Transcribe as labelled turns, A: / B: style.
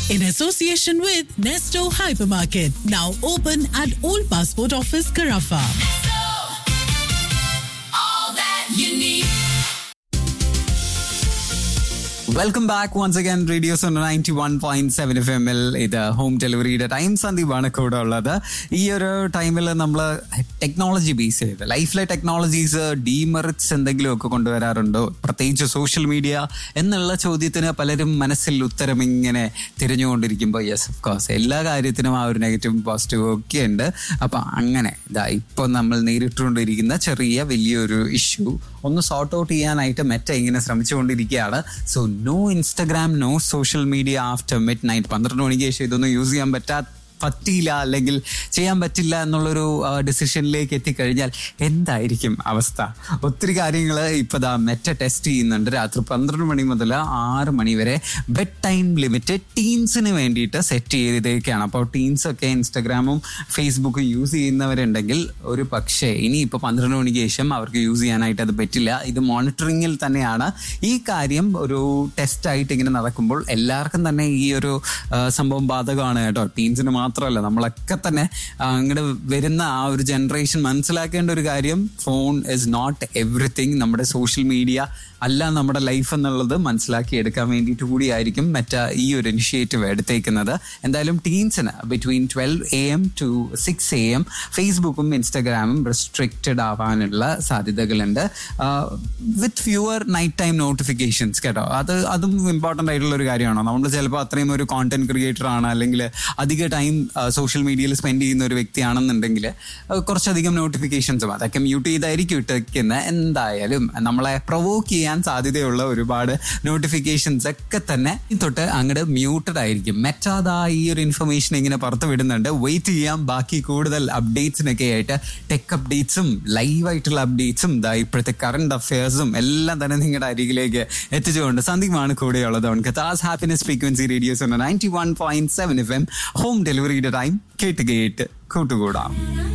A: in association with Nesto Hypermarket, now open at Old Passport Office, Carafa.
B: all that you need.
C: Welcome back once again radio zone ninety one point seven F എമ്മിൽ ഇത് home ഡെലിവറിയുടെ time സന്ദീപാണ് കൂടെ ഉള്ളത് ഈ ഒരു ടൈമിൽ നമ്മൾ technology base ചെയ്ത് ലൈഫിലെ ടെക്നോളജീസ് ഡീമെറിറ്റ്സ് എന്തെങ്കിലും ഒക്കെ കൊണ്ടുവരാറുണ്ടോ പ്രത്യേകിച്ച് സോഷ്യൽ മീഡിയ എന്നുള്ള ചോദ്യത്തിന് പലരും മനസ്സിൽ ഉത്തരം ഇങ്ങനെ തിരഞ്ഞുകൊണ്ടിരിക്കുമ്പോൾ യെസ് ഓഫ് കോഴ്സ് എല്ലാ കാര്യത്തിനും ആ ഒരു നെഗറ്റീവും പോസിറ്റീവും ഒക്കെ ഉണ്ട് അപ്പം അങ്ങനെ ഇതാ ഇപ്പോൾ നമ്മൾ നേരിട്ടുകൊണ്ടിരിക്കുന്ന ചെറിയ വലിയൊരു ഇഷ്യൂ ഒന്ന് സോർട്ട് ഔട്ട് ചെയ്യാനായിട്ട് മെറ്റ ഇങ്ങനെ ശ്രമിച്ചുകൊണ്ടിരിക്കുകയാണ് so no Instagram no social media after midnight പന്ത്രണ്ട് മണിക്ക് ശേഷം ഇതൊന്നും യൂസ് ചെയ്യാൻ പറ്റാ പറ്റിയില്ല അല്ലെങ്കിൽ ചെയ്യാൻ പറ്റില്ല എന്നുള്ളൊരു ഡിസിഷനിലേക്ക് എത്തിക്കഴിഞ്ഞാൽ എന്തായിരിക്കും അവസ്ഥ ഒത്തിരി കാര്യങ്ങൾ ഇപ്പോൾ ദാ മെറ്റ ടെസ്റ്റ് ചെയ്യുന്നുണ്ട് രാത്രി പന്ത്രണ്ട് മണി മുതൽ ആറ് മണി വരെ ബെഡ് ടൈം ലിമിറ്റ് ടീൻസിന് വേണ്ടിയിട്ട് സെറ്റ് ചെയ്തേക്കാണ് അപ്പോൾ ടീൻസ് ഒക്കെ ഇൻസ്റ്റഗ്രാമും ഫേസ്ബുക്കും യൂസ് ചെയ്യുന്നവരുണ്ടെങ്കിൽ ഒരു പക്ഷേ ഇനി ഇപ്പോൾ പന്ത്രണ്ട് മണിക്ക് ശേഷം അവർക്ക് യൂസ് ചെയ്യാനായിട്ട് അത് പറ്റില്ല ഇത് മോണിറ്ററിങ്ങിൽ തന്നെയാണ് ഈ കാര്യം ഒരു ടെസ്റ്റ് ആയിട്ട് ഇങ്ങനെ നടക്കുമ്പോൾ എല്ലാവർക്കും തന്നെ ഈ ഒരു ആ, സംഭവം ബാധകമാണ് കേട്ടോ ടീൻസിന് മാത്രമല്ല നമ്മളൊക്കെ തന്നെ അങ്ങോട്ട് വരുന്ന ആ ഒരു ജനറേഷൻ മനസ്സിലാക്കേണ്ട ഒരു കാര്യം ഫോൺ ഇസ് നോട്ട് എവറിത്തിങ് നമ്മുടെ സോഷ്യൽ മീഡിയ അല്ല നമ്മുടെ ലൈഫ് എന്നുള്ളത് മനസ്സിലാക്കി എടുക്കാൻ വേണ്ടിയിട്ട് കൂടിയായിരിക്കും മറ്റ ഈ ഒരു ഇനിഷ്യേറ്റീവ് എടുത്തേക്കുന്നത് എന്തായാലും ടീൻസിന് between twelve A M to six A M ഫേസ്ബുക്കും ഇൻസ്റ്റഗ്രാമും റെസ്ട്രിക്റ്റഡ് ആവാനുള്ള സാധ്യതകളുണ്ട് with fewer night time notifications കേട്ടോ അത് അതും ഇമ്പോർട്ടൻ്റ് ആയിട്ടുള്ള ഒരു കാര്യമാണോ നമ്മൾ ചിലപ്പോൾ അത്രയും ഒരു കോണ്ടന്റ് ക്രിയേറ്റർ ആണ് അല്ലെങ്കിൽ അധിക ടൈം സോഷ്യൽ മീഡിയയിൽ സ്പെൻഡ് ചെയ്യുന്ന ഒരു വ്യക്തിയാണെന്നുണ്ടെങ്കിൽ അഹ് കുറച്ചധികം നോട്ടിഫിക്കേഷൻസും അതൊക്കെ മ്യൂട്ട് ചെയ്തായിരിക്കും ഇട്ടിരിക്കുന്നത് എന്തായാലും നമ്മളെ പ്രൊവോക്ക് ചെയ്യാൻ സാധ്യതയുള്ള ഒരുപാട് നോട്ടിഫിക്കേഷൻസ് ഒക്കെ തന്നെ തൊട്ട് അങ്ങോട്ട് മ്യൂട്ടഡ് ആയിരിക്കും മെറ്റാതാ ഈ ഒരു ഇൻഫർമേഷൻ ഇങ്ങനെ പുറത്ത് വിടുന്നുണ്ട് വെയിറ്റ് ചെയ്യാം ബാക്കി കൂടുതൽ അപ്ഡേറ്റ്സിനൊക്കെ ആയിട്ട് ടെക് അപ്ഡേറ്റ്സും ലൈവ് ആയിട്ടുള്ള അപ്ഡേറ്റ്സും ഇതാ ഇപ്പോഴത്തെ കറണ്ട് അഫയേഴ്സും എല്ലാം തന്നെ നിങ്ങളുടെ അരികിലേക്ക് എത്തിച്ചുകൊണ്ട് സന്ദീപാണ് കൂടെയുള്ളത് ഓൺ കഥാസ് happiness frequency radio's ninety one point seven F M home ഡെലിവറിയുടെ ടൈം കേട്ട് കേട്ട് കൂട്ടുകൂടാം